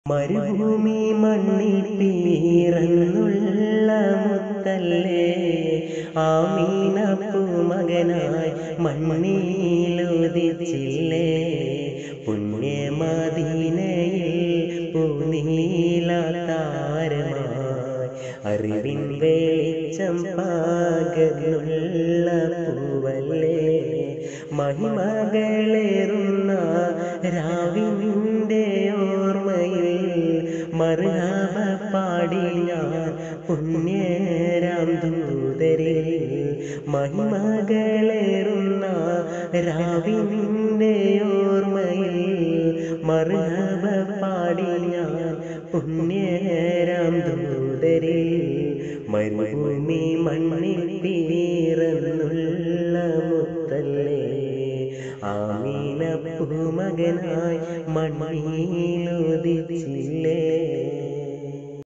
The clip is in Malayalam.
മരുഭൂമി മണ്ണിൽ പീറന്നുള്ള മുത്തല്ലേ ആമീനപ്പു മകനായി മണ്ണിലുദിച്ചില്ലേ പുണ്യമദീനയിൽ പൂനീല താരമായി അറിവിൻ വെളിച്ചം പകർന്നുള്ള പൂവല്ലേ മഹിമകളേറുന്ന രാവിൻ്റെ ഓർമ്മയിൽ മറുഹബ പാടി ഞാൻ പുണ്യരാം ദൂതരിൽ മഹിമകളേറുന്ന രാവിൻ്റെ ഓർമ്മയിൽ മറുഹബ പാടി ഞാൻ പുണ്യരാം ദൂതരിൽ മരുഭൂമി മണ്ണിൽ പീറന്നുള്ള മുത്തല്ലേ ആമീന പൂമകനായി മണ്ണിലുദിച്ചില്ലേ